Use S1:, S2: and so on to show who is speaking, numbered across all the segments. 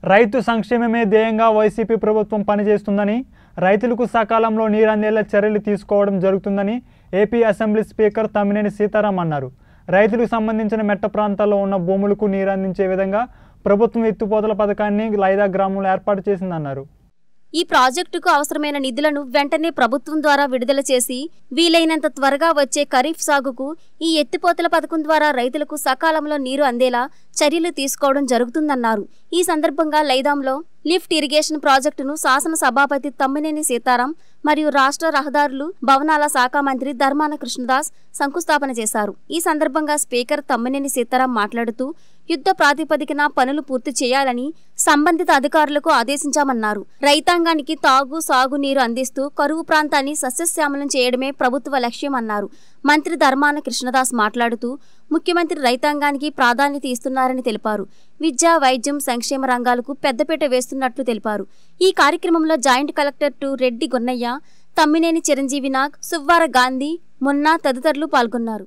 S1: రైతు సంక్షేమమే ధ్యేయంగా వైసీపీ ప్రభుత్వం పనిచేస్తుందని రైతులకు సకాలంలో నీరందేలా చర్యలు తీసుకోవడం జరుగుతుందని AP assembly speaker Tammineni Sitaram అన్నారు రైతులకు సంబంధించిన మెట్ట ప్రాంతాల్లో ఉన్న భూములకు నీరందించే విధంగా ప్రభుత్వం ఎత్తుపోతల పథకాన్ని లైదా గ్రామంలో ఏర్పాటు చేసిందన్నారు
S2: ఈ ప్రాజెక్టుకు అవసరమైన నిధులను వెంటనే ప్రభుత్వం ద్వారా విడుదల చేసి వీలైనంత త్వరగా వచ్చే ఖరీఫ్ సాగుకు ఈ ఎత్తిపోతల పథకం ద్వారా రైతులకు సకాలంలో నీరు అందేలా చర్యలు తీసుకోవడం జరుగుతుందన్నారు ఈ సందర్భంగా లైదాంలో లిఫ్ట్ ఇరిగేషన్ ప్రాజెక్టును శాసన సభాపతి తమ్మినేని సీతారాం మరియు రాష్ట్ర రహదారులు భవనాల శాఖ మంత్రి ధర్మాన కృష్ణదాస్ శంకుస్థాపన చేశారు ఈ సందర్భంగా స్పీకర్ తమ్మినేని సీతారాం మాట్లాడుతూ యుద్ధ ప్రాతిపదికన పనులు పూర్తి చేయాలని సంబంధిత అధికారులకు ఆదేశించామన్నారు రైతాంగానికి తాగు సాగు నీరు అందిస్తూ కరువు ప్రాంతాన్ని సస్యశ్యామలం చేయడమే ప్రభుత్వ లక్ష్యమన్నారు మంత్రి ధర్మాన కృష్ణదాస్ మాట్లాడుతూ ముఖ్యమంత్రి రైతాంగానికి ప్రాధాన్యత ఇస్తున్నారని తెలిపారు విద్య వైద్యం సంక్షేమ రంగాలకు పెద్దపీట వేస్తున్నట్లు తెలిపారు ఈ కార్యక్రమంలో joint collector two Reddy Gonnaiah Tammineni Chiranjeevi Nag Suvvara Gandhi Munna తదితరులు పాల్గొన్నారు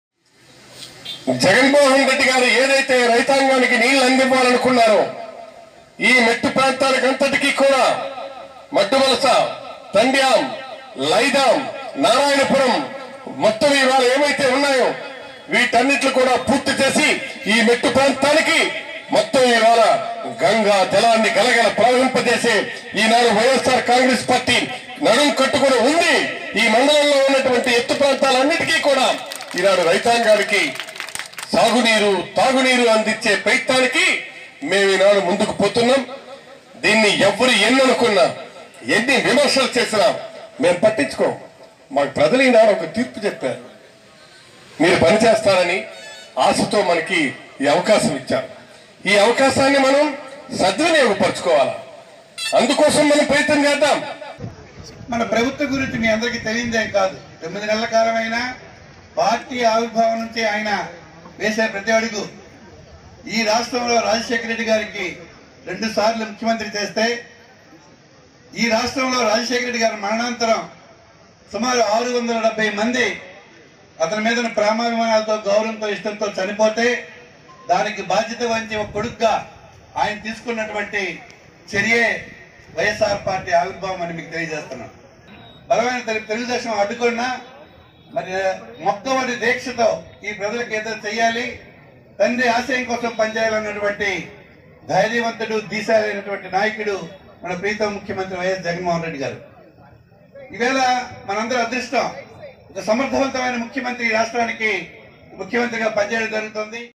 S3: జగన్మోహన్ రెడ్డి గారు ఏదైతే రైతాంగానికి నీళ్లు అందివ్వాలనుకున్నారో ఈ మెట్టు ప్రాంతాలకంతటికీ కూడా మట్టువలస తండ్యాం లైదాం నారాయణపురం మొత్తం ఇవాళ ఏమైతే ఉన్నాయో వీటన్నిట్లు కూడా పూర్తి చేసి ఈ మెట్టు ప్రాంతానికి మొత్తం ఇవాళ గంగా జలాన్ని గలగల ప్రవహింపజేసే ఈనాడు వైఎస్ఆర్ కాంగ్రెస్ పార్టీ నడుం కట్టుకుని ఉంది ఈ మండలంలో ఉన్నటువంటి ఎత్తు ప్రాంతాలన్నిటికీ కూడా ఈనాడు రైతాంగానికి సాగునీరు తాగునీరు అందించే ప్రయత్నానికి మేము ఈనాడు ముందుకు పోతున్నాం దీన్ని ఎవరు ఎన్ని అనుకున్నా ఎన్ని విమర్శలు చేసినా మేము పట్టించుకోం మాకు ప్రజలు ఈనాడు ఒక తీర్పు చెప్పారు మీరు పనిచేస్తారని ఆశతో మనకి ఈ అవకాశం ఇచ్చారు ఈ అవకాశాన్ని మనం సద్వినియోగపరచుకోవాలి అందుకోసం మనం ప్రయత్నం చేద్దాం
S4: మన ప్రభుత్వం గురించి మీ అందరికీ తెలియదేం కాదు తొమ్మిది నెలల కాలమైనా పార్టీ ఆవిర్భావం నుంచి ఆయన వేసే ప్రతి అడుగు ఈ రాష్ట్రంలో రాజశేఖర రెడ్డి గారికి రెండు సార్లు ముఖ్యమంత్రి చేస్తే ఈ రాష్ట్రంలో రాజశేఖర రెడ్డి గారి మరణాంతరం సుమారు ఆరు వందల డెబ్బై మంది అతని మీద ఉన్న ప్రేమాభిమానాలతో గౌరవంతో ఇష్టంతో చనిపోతే దానికి బాధ్యత వహించి ఒక కొడుకుగా ఆయన తీసుకున్నటువంటి చర్యే వైఎస్ఆర్ పార్టీ ఆవిర్భావం అని మీకు తెలియజేస్తున్నాను బలమైన తెలు- తెలుగుదేశం అడ్డుకున్నా మరి మొక్కవరి దీక్షతో ఈ ప్రజలకు ఏదో చేయాలి తండ్రి ఆశయం కోసం పనిచేయాలన్నటువంటి ధైర్యవంతుడు దీశాలైనటువంటి నాయకుడు మన ప్రీతం ముఖ్యమంత్రి వైఎస్ జగన్మోహన్ రెడ్డి గారు ఈవేళ మనందరూ అదృష్టం ఒక సమర్థవంతమైన ముఖ్యమంత్రి ఈ రాష్ట్రానికి ముఖ్యమంత్రిగా పనిచేయడం జరుగుతుంది